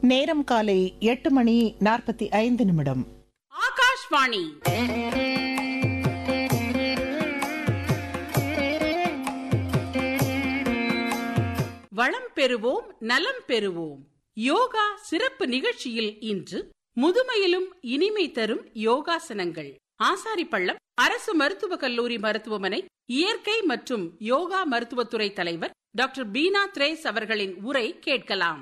நேரம் காலை எட்டு மணி நாற்பத்தி ஐந்து நிமிடம் ஆகாஷ்வாணி வளம் பெறுவோம் நலம் பெறுவோம் யோகா சிறப்பு நிகழ்ச்சியில் இன்று முதுமையிலும் இனிமை தரும் யோகாசனங்கள் ஆசாரிப்பள்ளம் அரசு மருத்துவக் கல்லூரி மருத்துவமனை இயற்கை மற்றும் யோகா மருத்துவத்துறை தலைவர் டாக்டர் பீனா த்ரேஸ் அவர்களின் உரை கேட்கலாம்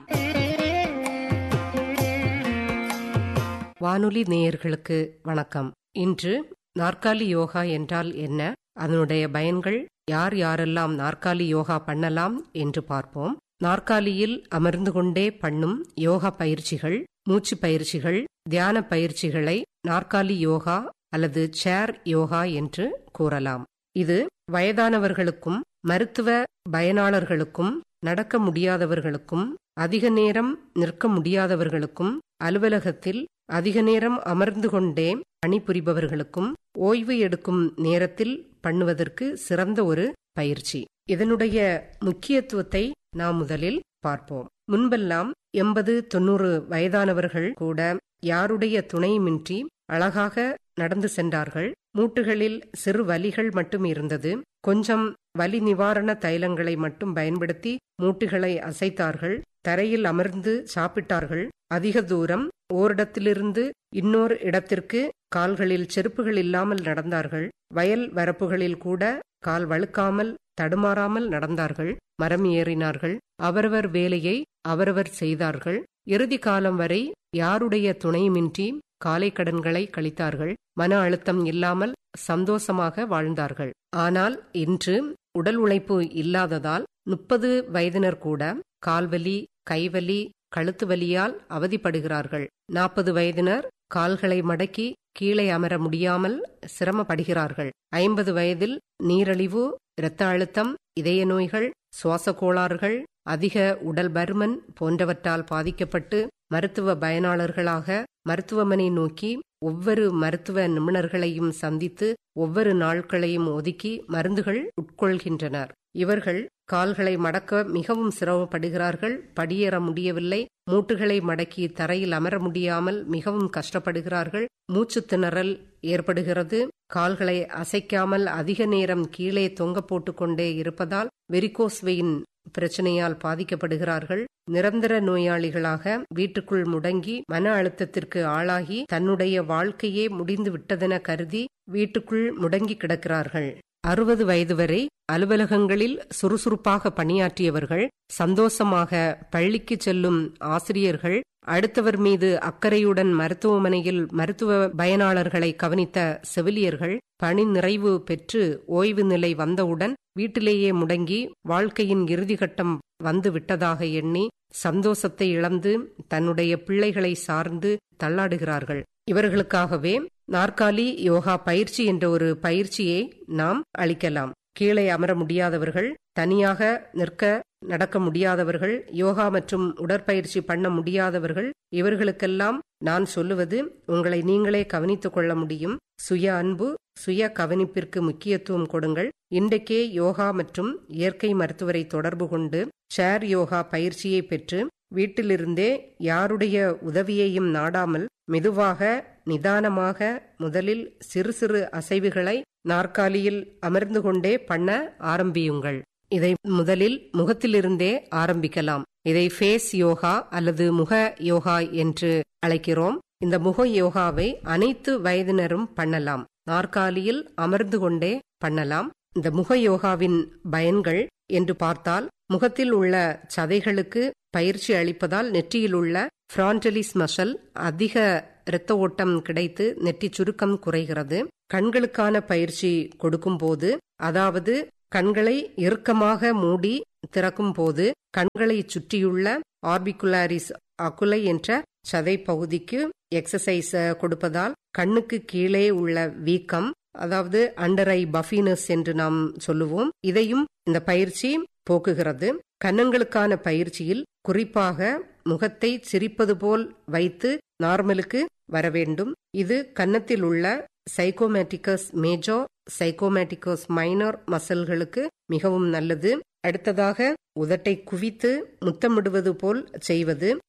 வானொலி நேயர்களுக்கு வணக்கம் இன்று நாற்காலி யோகா என்றால் என்ன அதனுடைய பயன்கள் யார் யாரெல்லாம் நாற்காலி யோகா பண்ணலாம் என்று பார்ப்போம் நாற்காலியில் அமர்ந்து கொண்டே பண்ணும் யோகா பயிற்சிகள் மூச்சு பயிற்சிகள் தியான பயிற்சிகளை நாற்காலி யோகா அல்லது சேர் யோகா என்று கூறலாம் இது வயதானவர்களுக்கும் மருத்துவ பயனாளர்களுக்கும் நடக்க முடியாதவர்களுக்கும் அதிக நேரம் நிற்க முடியாதவர்களுக்கும் அலுவலகத்தில் அதிக நேரம் அமர்ந்து கொண்டே பணிபுரிபவர்களுக்கும் ஓய்வு எடுக்கும் நேரத்தில் பண்ணுவதற்கு சிறந்த ஒரு பயிற்சி இதனுடைய முக்கியத்துவத்தை நாம் முதலில் பார்ப்போம் முன்பெல்லாம் எண்பது தொண்ணூறு வயதானவர்கள் கூட யாருடைய துணையுமின்றி அழகாக நடந்து சென்றார்கள் மூட்டுகளில் சிறு வலிகள் மட்டும் இருந்தது கொஞ்சம் வலி நிவாரண தைலங்களை மட்டும் பயன்படுத்தி மூட்டுகளை அசைத்தார்கள் தரையில் அமர்ந்து சாப்பிட்டார்கள் அதிக தூரம் ஓரிடத்திலிருந்து இன்னொரு இடத்திற்கு கால்களில் செருப்புகள் இல்லாமல் நடந்தார்கள் வயல் வரப்புகளில் கூட கால் வழுக்காமல் தடுமாறாமல் நடந்தார்கள் மரம் ஏறினார்கள் அவரவர் வேலையை அவரவர் செய்தார்கள் இறுதி காலம் வரை யாருடைய துணையுமின்றி காலை கடன்களை கழித்தார்கள் மன அழுத்தம் இல்லாமல் சந்தோஷமாக வாழ்ந்தார்கள் ஆனால் இன்று உடல் உழைப்பு இல்லாததால் முப்பது வயதினர் கூட கால்வலி கைவலி கழுத்து வலியால் அவதிப்படுகிறார்கள் நாற்பது வயதினர் கால்களை மடக்கி கீழே அமர முடியாமல் சிரமப்படுகிறார்கள் ஐம்பது வயதில் நீரழிவு இரத்த அழுத்தம் இதய நோய்கள் சுவாச கோளாறுகள் அதிக உடல் பருமன் போன்றவற்றால் பாதிக்கப்பட்டு மருத்துவ பயனாளர்களாக மருத்துவமனை நோக்கி ஒவ்வொரு மருத்துவ நிபுணர்களையும் சந்தித்து ஒவ்வொரு நாட்களையும் ஒதுக்கி மருந்துகள் உட்கொள்கின்றனர் இவர்கள் கால்களை மடக்க மிகவும் சிரமப்படுகிறார்கள் படியேற முடியவில்லை மூட்டுகளை மடக்கி தரையில் அமர முடியாமல் மிகவும் கஷ்டப்படுகிறார்கள் மூச்சு திணறல் ஏற்படுகிறது கால்களை அசைக்காமல் அதிக நேரம் கீழே தொங்க போட்டுக்கொண்டே இருப்பதால் வெரிகோஸ்வெயின் பிரச்சனையால் பாதிக்கப்படுகிறார்கள் நிரந்தர நோயாளிகளாக வீட்டுக்குள் முடங்கி மன அழுத்தத்திற்கு ஆளாகி தன்னுடைய வாழ்க்கையே முடிந்து விட்டதென கருதி வீட்டுக்குள் முடங்கி கிடக்கிறார்கள் அறுபது வயது வரை அலுவலகங்களில் சுறுசுறுப்பாக பணியாற்றியவர்கள் சந்தோஷமாக பள்ளிக்கு செல்லும் ஆசிரியர்கள் அடுத்தவர் மீது அக்கறையுடன் மருத்துவமனையில் மருத்துவ பயனாளர்களை கவனித்த செவிலியர்கள் பணி நிறைவு பெற்று ஓய்வு நிலை வந்தவுடன் வீட்டிலேயே முடங்கி வாழ்க்கையின் இறுதிக்கட்டம் வந்து விட்டதாக எண்ணி சந்தோஷத்தை இழந்து தன்னுடைய பிள்ளைகளை சார்ந்து தள்ளாடுகிறார்கள் இவர்களுக்காகவே நாற்காலி யோகா பயிற்சி என்ற ஒரு பயிற்சியை நாம் அளிக்கலாம் கீழே அமர முடியாதவர்கள் தனியாக நிற்க நடக்க முடியாதவர்கள் யோகா மற்றும் உடற்பயிற்சி பண்ண முடியாதவர்கள் இவர்களுக்கெல்லாம் நான் சொல்லுவது உங்களை நீங்களே கவனித்துக் கொள்ள முடியும் சுய அன்பு சுய கவனிப்பிற்கு முக்கியத்துவம் கொடுங்கள் இன்றைக்கே யோகா மற்றும் இயற்கை மருத்துவரை தொடர்பு கொண்டு சேர் யோகா பயிற்சியை பெற்று வீட்டிலிருந்தே யாருடைய உதவியையும் நாடாமல் மெதுவாக நிதானமாக முதலில் சிறு சிறு அசைவுகளை நாற்காலியில் அமர்ந்து கொண்டே பண்ண ஆரம்பியுங்கள் இதை முதலில் முகத்திலிருந்தே ஆரம்பிக்கலாம் இதை ஃபேஸ் யோகா அல்லது முக யோகா என்று அழைக்கிறோம் இந்த முக யோகாவை அனைத்து வயதினரும் பண்ணலாம் நாற்காலியில் அமர்ந்து கொண்டே பண்ணலாம் இந்த முக யோகாவின் பயன்கள் என்று பார்த்தால் முகத்தில் உள்ள சதைகளுக்கு பயிற்சி அளிப்பதால் நெற்றியில் உள்ள பிரான்டலிஸ் மசல் அதிக இரத்த ஓட்டம் கிடைத்து நெற்றி சுருக்கம் குறைகிறது கண்களுக்கான பயிற்சி கொடுக்கும் போது அதாவது கண்களை இறுக்கமாக மூடி திறக்கும் போது கண்களை சுற்றியுள்ள ஆர்பிகுலாரிஸ் அகுலை என்ற சதை பகுதிக்கு எக்ஸசைஸ் கொடுப்பதால் கண்ணுக்கு கீழே உள்ள வீக்கம் அதாவது அண்டர் ஐ பஃபினஸ் என்று நாம் சொல்லுவோம் இதையும் இந்த பயிற்சி போக்குகிறது கன்னங்களுக்கான பயிற்சியில் குறிப்பாக முகத்தை சிரிப்பது போல் வைத்து நார்மலுக்கு வர வேண்டும் இது கன்னத்தில் உள்ள சைக்கோமேட்டிகஸ் மேஜோ சைக்கோமேட்டிகஸ் மைனர் மசில்களுக்கு மிகவும் நல்லது அடுத்ததாக உதட்டை குவித்து முத்தமிடுவது போல் செய்வது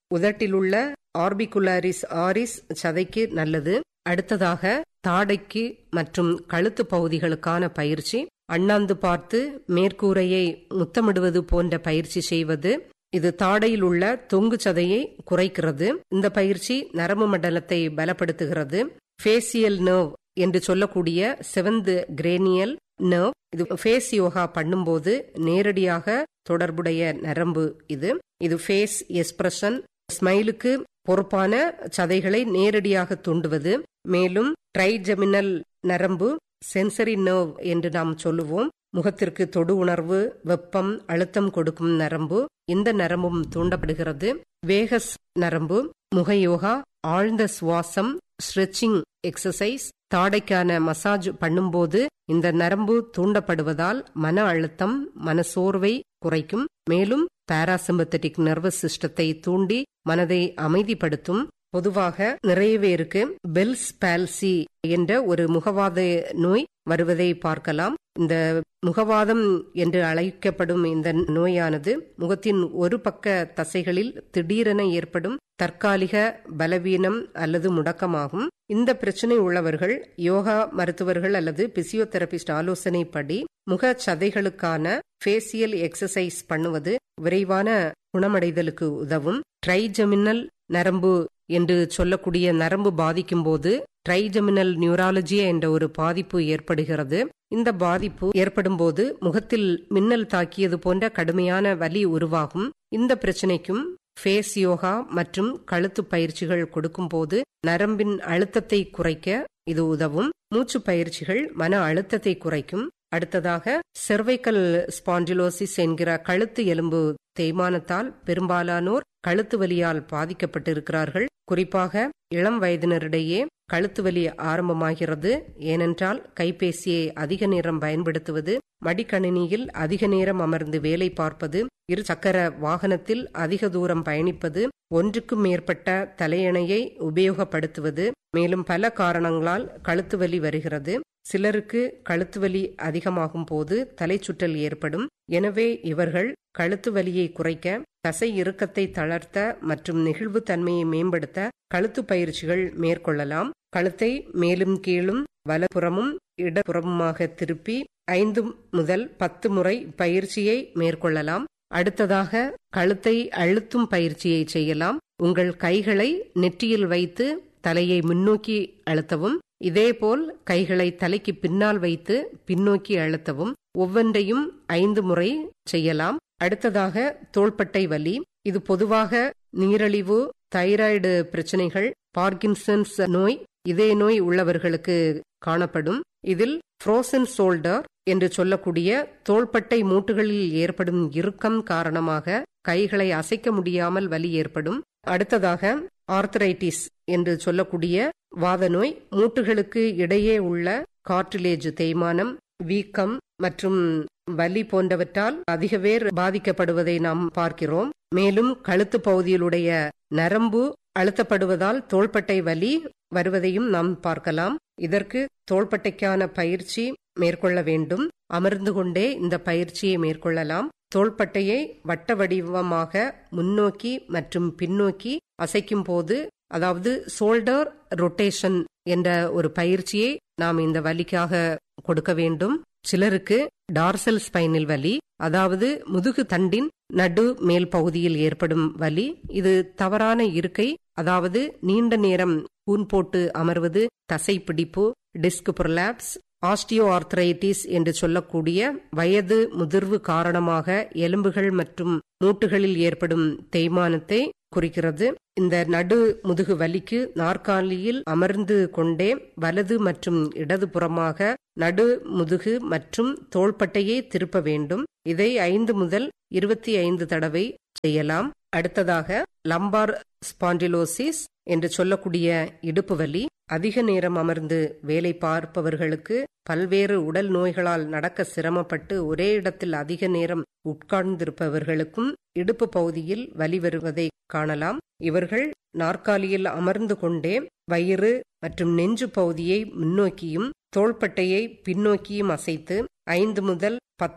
உதட்டிலுள்ள ஆர்பிகுலாரிஸ் ஆரிஸ் சதைக்கு நல்லது அடுத்ததாக தாடைக்கு மற்றும் கழுத்து பகுதிகளுக்கான பயிற்சி அண்ணாந்து பார்த்து மேற்கூரையை முத்தமிடுவது போன்ற பயிற்சி செய்வது இது தாடையில் உள்ள தொங்கு சதையை குறைக்கிறது இந்த பயிற்சி நரம்பு மண்டலத்தை பலப்படுத்துகிறது ஃபேசியல் நர்வ் என்று சொல்லக்கூடிய செவன்த் கிரேனியல் நர்வ் இது ஃபேஸ் யோகா பண்ணும்போது நேரடியாக தொடர்புடைய நரம்பு இது இது ஃபேஸ் எக்ஸ்பிரஷன் ஸ்மைலுக்கு பொறுப்பான சதைகளை நேரடியாக தூண்டுவது மேலும் ட்ரைஜெமினல் நரம்பு சென்சரி நர்வ் என்று நாம் சொல்லுவோம் முகத்திற்கு தொடு உணர்வு வெப்பம் அழுத்தம் கொடுக்கும் நரம்பு இந்த நரம்பும் தூண்டப்படுகிறது வேகஸ் நரம்பு முக யோகா ஆழ்ந்த சுவாசம் ஸ்ட்ரெச்சிங் எக்ஸசைஸ் தாடைக்கான மசாஜ் பண்ணும்போது இந்த நரம்பு தூண்டப்படுவதால் மன அழுத்தம் மனசோர்வை குறைக்கும் மேலும் பாராசிம்பத்தட்டிக் நர்வஸ் சிஸ்டத்தை தூண்டி மனதை அமைதிப்படுத்தும் பொதுவாக நிறைய பேருக்கு பெல்ஸ் பால்சி என்ற ஒரு முகவாத நோய் வருவதை பார்க்கலாம் இந்த முகவாதம் என்று அழைக்கப்படும் இந்த நோயானது முகத்தின் ஒரு பக்க தசைகளில் திடீரென ஏற்படும் தற்காலிக பலவீனம் அல்லது முடக்கமாகும் இந்த பிரச்சனை உள்ளவர்கள் யோகா மருத்துவர்கள் அல்லது பிசியோதெரபிஸ்ட் ஆலோசனைப்படி முக சதைகளுக்கான ஃபேசியல் எக்ஸசைஸ் பண்ணுவது விரைவான குணமடைதலுக்கு உதவும் ட்ரைஜெமினல் நரம்பு என்று சொல்லக்கூடிய நரம்பு பாதிக்கும் போது ட்ரைஜெமினல் நியூராலஜி என்ற ஒரு பாதிப்பு ஏற்படுகிறது இந்த பாதிப்பு ஏற்படும் போது முகத்தில் மின்னல் தாக்கியது போன்ற கடுமையான வலி உருவாகும் இந்த பிரச்சனைக்கும் ஃபேஸ் யோகா மற்றும் கழுத்து பயிற்சிகள் கொடுக்கும் போது நரம்பின் அழுத்தத்தை குறைக்க இது உதவும் மூச்சு பயிற்சிகள் மன அழுத்தத்தை குறைக்கும் அடுத்ததாக செர்வைக்கல் ஸ்பாண்டிலோசிஸ் என்கிற கழுத்து எலும்பு தேய்மானத்தால் பெரும்பாலானோர் கழுத்து வலியால் பாதிக்கப்பட்டிருக்கிறார்கள் குறிப்பாக இளம் வயதினரிடையே கழுத்து வலி ஆரம்பமாகிறது ஏனென்றால் கைபேசியை அதிக நேரம் பயன்படுத்துவது மடிக்கணினியில் அதிக நேரம் அமர்ந்து வேலை பார்ப்பது இரு சக்கர வாகனத்தில் அதிக தூரம் பயணிப்பது ஒன்றுக்கும் மேற்பட்ட தலையணையை உபயோகப்படுத்துவது மேலும் பல காரணங்களால் கழுத்து வலி வருகிறது சிலருக்கு கழுத்து வலி அதிகமாகும் போது தலை சுற்றல் ஏற்படும் எனவே இவர்கள் கழுத்து வலியை குறைக்க தசை இறுக்கத்தை தளர்த்த மற்றும் நெகிழ்வு தன்மையை மேம்படுத்த கழுத்து பயிற்சிகள் மேற்கொள்ளலாம் கழுத்தை மேலும் கீழும் வலப்புறமும் இடப்புறமுமாக திருப்பி ஐந்து முதல் பத்து முறை பயிற்சியை மேற்கொள்ளலாம் அடுத்ததாக கழுத்தை அழுத்தும் பயிற்சியை செய்யலாம் உங்கள் கைகளை நெற்றியில் வைத்து தலையை முன்னோக்கி அழுத்தவும் இதேபோல் கைகளை தலைக்கு பின்னால் வைத்து பின்னோக்கி அழுத்தவும் ஒவ்வொன்றையும் ஐந்து முறை செய்யலாம் அடுத்ததாக தோள்பட்டை வலி இது பொதுவாக நீரழிவு தைராய்டு பிரச்சனைகள் பார்க்கின்சன்ஸ் நோய் இதய நோய் உள்ளவர்களுக்கு காணப்படும் இதில் ஃப்ரோசன் சோல்டர் என்று சொல்லக்கூடிய தோள்பட்டை மூட்டுகளில் ஏற்படும் இறுக்கம் காரணமாக கைகளை அசைக்க முடியாமல் வலி ஏற்படும் அடுத்ததாக ஆர்த்தரைட்டிஸ் என்று சொல்லக்கூடிய வாத நோய் மூட்டுகளுக்கு இடையே உள்ள கார்டிலேஜ் தேய்மானம் வீக்கம் மற்றும் வலி போன்றவற்றால் அதிக பேர் பாதிக்கப்படுவதை நாம் பார்க்கிறோம் மேலும் கழுத்து பகுதியிலுடைய நரம்பு அழுத்தப்படுவதால் தோள்பட்டை வலி வருவதையும் நாம் பார்க்கலாம் இதற்கு தோள்பட்டைக்கான பயிற்சி மேற்கொள்ள வேண்டும் அமர்ந்து கொண்டே இந்த பயிற்சியை மேற்கொள்ளலாம் தோள்பட்டையை வட்ட வடிவமாக முன்னோக்கி மற்றும் பின்னோக்கி அசைக்கும் போது அதாவது சோல்டர் ரொட்டேஷன் என்ற ஒரு பயிற்சியை நாம் இந்த வலிக்காக கொடுக்க வேண்டும் சிலருக்கு டார்சல் ஸ்பைனில் வலி அதாவது முதுகு தண்டின் நடு மேல் பகுதியில் ஏற்படும் வலி இது தவறான இருக்கை அதாவது நீண்ட நேரம் கூன் போட்டு அமர்வது தசை பிடிப்பு டிஸ்க் புரலாப்ஸ் ஆஸ்டியோ ஆர்த்ரைட்டிஸ் என்று சொல்லக்கூடிய வயது முதிர்வு காரணமாக எலும்புகள் மற்றும் மூட்டுகளில் ஏற்படும் தேய்மானத்தை குறிக்கிறது இந்த நடு முதுகு வலிக்கு நாற்காலியில் அமர்ந்து கொண்டே வலது மற்றும் இடது புறமாக நடு முதுகு மற்றும் தோள்பட்டையை திருப்ப வேண்டும் இதை ஐந்து முதல் இருபத்தி ஐந்து தடவை செய்யலாம் அடுத்ததாக லம்பார் ஸ்பாண்டிலோசிஸ் என்று சொல்லக்கூடிய இடுப்பு வலி அதிக நேரம் அமர்ந்து வேலை பார்ப்பவர்களுக்கு பல்வேறு உடல் நோய்களால் நடக்க சிரமப்பட்டு ஒரே இடத்தில் அதிக நேரம் உட்கார்ந்திருப்பவர்களுக்கும் இடுப்பு பகுதியில் வலி வருவதை காணலாம் இவர்கள் நாற்காலியில் அமர்ந்து கொண்டே வயிறு மற்றும் நெஞ்சு பகுதியை முன்னோக்கியும் தோள்பட்டையை பின்னோக்கியும் அசைத்து ஐந்து முதல் பத்து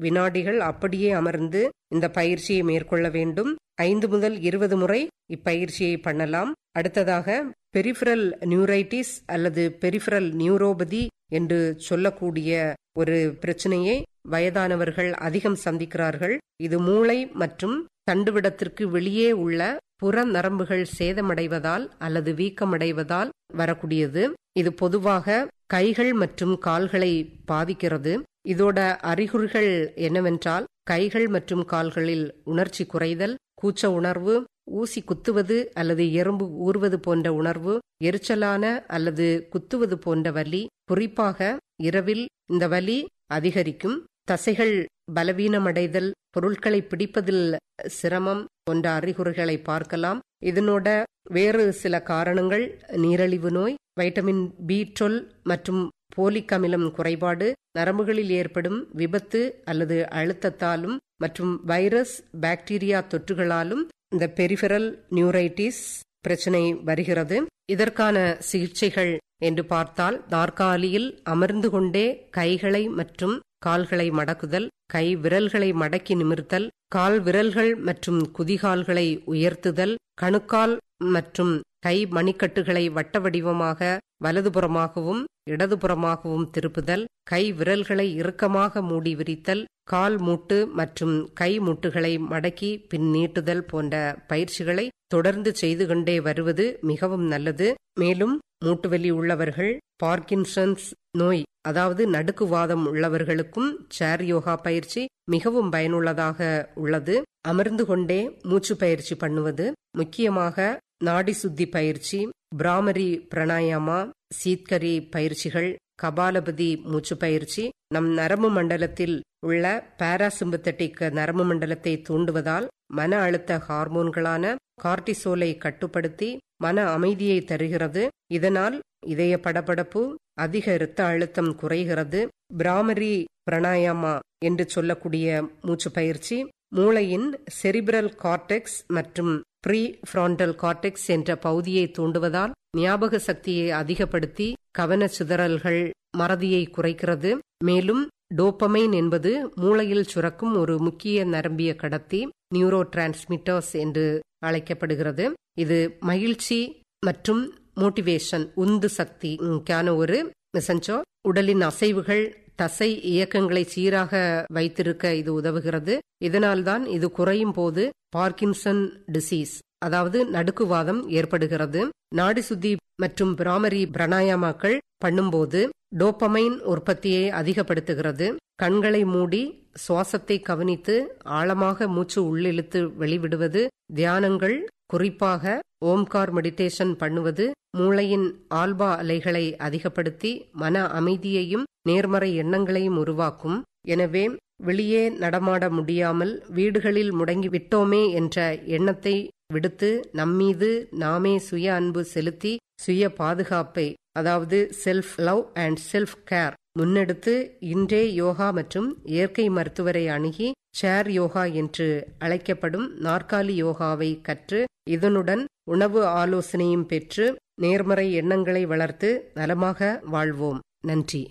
வினாடிகள் அப்படியே அமர்ந்து இந்த பயிற்சியை மேற்கொள்ள வேண்டும் ஐந்து முதல் இருபது முறை இப்பயிற்சியை பண்ணலாம் அடுத்ததாக பெரிஃபரல் நியூரைட்டிஸ் அல்லது பெரிஃபரல் நியூரோபதி என்று சொல்லக்கூடிய ஒரு பிரச்சனையை வயதானவர்கள் அதிகம் சந்திக்கிறார்கள் இது மூளை மற்றும் தண்டுவிடத்திற்கு வெளியே உள்ள புற நரம்புகள் சேதமடைவதால் அல்லது வீக்கமடைவதால் வரக்கூடியது இது பொதுவாக கைகள் மற்றும் கால்களை பாதிக்கிறது இதோட அறிகுறிகள் என்னவென்றால் கைகள் மற்றும் கால்களில் உணர்ச்சி குறைதல் கூச்ச உணர்வு ஊசி குத்துவது அல்லது எறும்பு ஊறுவது போன்ற உணர்வு எரிச்சலான அல்லது குத்துவது போன்ற வலி குறிப்பாக இரவில் இந்த வலி அதிகரிக்கும் தசைகள் பலவீனமடைதல் பொருட்களை பிடிப்பதில் சிரமம் போன்ற அறிகுறிகளை பார்க்கலாம் இதனோட வேறு சில காரணங்கள் நீரழிவு நோய் வைட்டமின் பி டுவெல் மற்றும் போலிக் அமிலம் குறைபாடு நரம்புகளில் ஏற்படும் விபத்து அல்லது அழுத்தத்தாலும் மற்றும் வைரஸ் பாக்டீரியா தொற்றுகளாலும் இந்த பெரிஃபெரல் நியூரைட்டிஸ் பிரச்சனை வருகிறது இதற்கான சிகிச்சைகள் என்று பார்த்தால் நாற்காலியில் அமர்ந்து கொண்டே கைகளை மற்றும் கால்களை மடக்குதல் கை விரல்களை மடக்கி நிமிர்த்தல் கால் விரல்கள் மற்றும் குதிகால்களை உயர்த்துதல் கணுக்கால் மற்றும் கை மணிக்கட்டுகளை வட்ட வடிவமாக வலதுபுறமாகவும் இடதுபுறமாகவும் திருப்புதல் கை விரல்களை இறுக்கமாக மூடி விரித்தல் கால் மூட்டு மற்றும் கை மூட்டுகளை மடக்கி பின் நீட்டுதல் போன்ற பயிற்சிகளை தொடர்ந்து செய்து கொண்டே வருவது மிகவும் நல்லது மேலும் மூட்டுவலி உள்ளவர்கள் பார்க்கின்சன்ஸ் நோய் அதாவது நடுக்குவாதம் உள்ளவர்களுக்கும் சேர் யோகா பயிற்சி மிகவும் பயனுள்ளதாக உள்ளது அமர்ந்து கொண்டே மூச்சு பயிற்சி பண்ணுவது முக்கியமாக நாடி சுத்தி பயிற்சி பிராமரி பிரணாயாமா சீத்கரி பயிற்சிகள் கபாலபதி மூச்சு பயிற்சி நம் நரம்பு மண்டலத்தில் உள்ள பாராசிம்பத்தட்டிக் நரம்பு மண்டலத்தை தூண்டுவதால் மன அழுத்த ஹார்மோன்களான கார்டிசோலை கட்டுப்படுத்தி மன அமைதியை தருகிறது இதனால் இதய படபடப்பு அதிக இரத்த அழுத்தம் குறைகிறது பிராமரி பிரணாயாமா என்று சொல்லக்கூடிய மூச்சு பயிற்சி மூளையின் செரிபிரல் கார்டெக்ஸ் மற்றும் ப்ரீ ஃப்ராண்டல் கார்டெக்ஸ் என்ற பகுதியை தூண்டுவதால் ஞாபக சக்தியை அதிகப்படுத்தி கவன சிதறல்கள் மறதியை குறைக்கிறது மேலும் டோப்பமைன் என்பது மூளையில் சுரக்கும் ஒரு முக்கிய நரம்பிய கடத்தி நியூரோ டிரான்ஸ்மிட்டர்ஸ் என்று அழைக்கப்படுகிறது இது மகிழ்ச்சி மற்றும் மோட்டிவேஷன் உந்து சக்திக்கான ஒரு மெசஞ்சோ உடலின் அசைவுகள் தசை இயக்கங்களை சீராக வைத்திருக்க இது உதவுகிறது இதனால்தான் இது குறையும் போது பார்க்கின்சன் டிசீஸ் அதாவது நடுக்குவாதம் ஏற்படுகிறது நாடி சுத்தி மற்றும் பிராமரி பிரணாயாமாக்கள் பண்ணும்போது டோப்பமைன் உற்பத்தியை அதிகப்படுத்துகிறது கண்களை மூடி சுவாசத்தை கவனித்து ஆழமாக மூச்சு உள்ளிழுத்து வெளிவிடுவது தியானங்கள் குறிப்பாக ஓம்கார் மெடிடேஷன் பண்ணுவது மூளையின் ஆல்பா அலைகளை அதிகப்படுத்தி மன அமைதியையும் நேர்மறை எண்ணங்களையும் உருவாக்கும் எனவே வெளியே நடமாட முடியாமல் வீடுகளில் முடங்கி விட்டோமே என்ற எண்ணத்தை விடுத்து நம்மீது நாமே சுய அன்பு செலுத்தி சுய பாதுகாப்பை அதாவது self love and self care முன்னெடுத்து இன்றே யோகா மற்றும் இயற்கை மருத்துவரை அணுகி சேர் யோகா என்று அழைக்கப்படும் நாற்காலி யோகாவை கற்று இதனுடன் உணவு ஆலோசனையும் பெற்று நேர்மறை எண்ணங்களை வளர்த்து நலமாக வாழ்வோம் நன்றி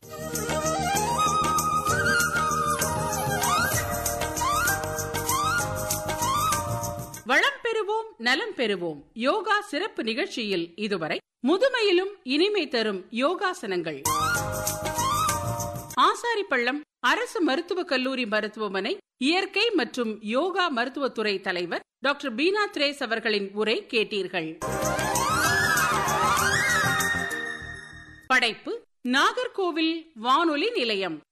வளம் பெறுவோம் நலம் பெறுவோம் யோகா சிறப்பு நிகழ்ச்சியில் இதுவரை முதுமையிலும் இனிமை தரும் யோகாசனங்கள் ஆசாரிப்பள்ளம் அரசு மருத்துவக் கல்லூரி மருத்துவமனை இயற்கை மற்றும் யோகா மருத்துவத்துறை தலைவர் டாக்டர் பீனா திரேஸ் அவர்களின் உரை கேட்டீர்கள் படைப்பு நாகர்கோவில் வானொலி நிலையம்